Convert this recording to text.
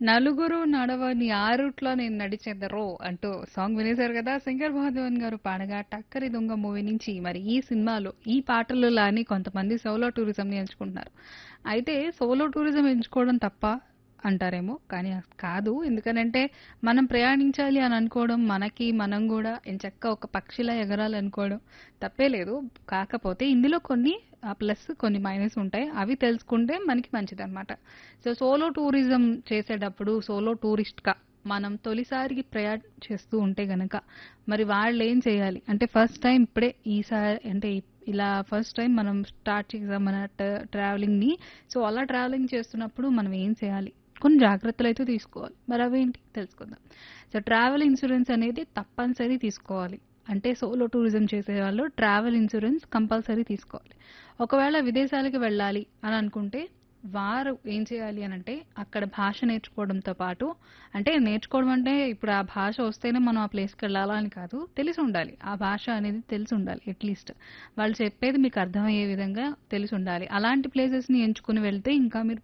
నలుగురు నడవని ఆ రూట్లో నేను నడిచెదరో అంటూ సాంగ్ వినేశారు కదా శంకర్ మహాదేవన్ గారు పాడగా టక్కరి దొంగ మూవీ నుంచి మరి ఈ సినిమాలో ఈ పాటలు లాని కొంతమంది సోలో టూరిజం ని ఎంచుకుంటున్నారు అయితే సోలో టూరిజం ఎంచుకోవడం తప్ప అంటారేమో కానీ అ- కాదు ఎందుకనంటే మనం ప్రయాణించాలి అని అనుకోవడం మనకి మనం కూడా ఎంచక్క ఒక పక్షిలా ఎగరాలి అనుకోవడం తప్పే లేదు కాకపోతే ఇందులో కొన్ని ప్లస్ కొన్ని మైనస్ ఉంటాయి అవి తెలుసుకుంటే మనకి మంచిది అనమాట సో సోలో టూరిజం చేసేటప్పుడు సోలో టూరిస్ట్గా మనం తొలిసారికి ప్రయాణం చేస్తూ ఉంటే గనక మరి వాళ్ళు ఏం చేయాలి అంటే ఫస్ట్ టైం ఇప్పుడే ఈసారి అంటే ఇలా ఫస్ట్ టైం మనం స్టార్ట్ చేసాం మన ట్రావెలింగ్ని సో అలా ట్రావెలింగ్ చేస్తున్నప్పుడు మనం ఏం చేయాలి కొన్ని జాగ్రత్తలు అయితే తీసుకోవాలి మరి అవేంటి తెలుసుకుందాం సో ట్రావెల్ ఇన్సూరెన్స్ అనేది తప్పనిసరి తీసుకోవాలి అంటే సోలో టూరిజం చేసే వాళ్ళు ట్రావెల్ ఇన్సూరెన్స్ కంపల్సరీ తీసుకోవాలి ఒకవేళ విదేశాలకు వెళ్ళాలి అని అనుకుంటే వారు ఏం చేయాలి అని అంటే అక్కడ భాష నేర్చుకోవడంతో పాటు అంటే నేర్చుకోవడం అంటే ఇప్పుడు ఆ భాష వస్తేనే మనం ఆ ప్లేస్కి వెళ్ళాలా అని కాదు తెలిసి ఉండాలి ఆ భాష అనేది తెలిసి ఉండాలి అట్లీస్ట్ వాళ్ళు చెప్పేది మీకు అర్థమయ్యే విధంగా తెలిసి ఉండాలి అలాంటి ప్లేసెస్ని ఎంచుకుని వెళ్తే ఇంకా మీరు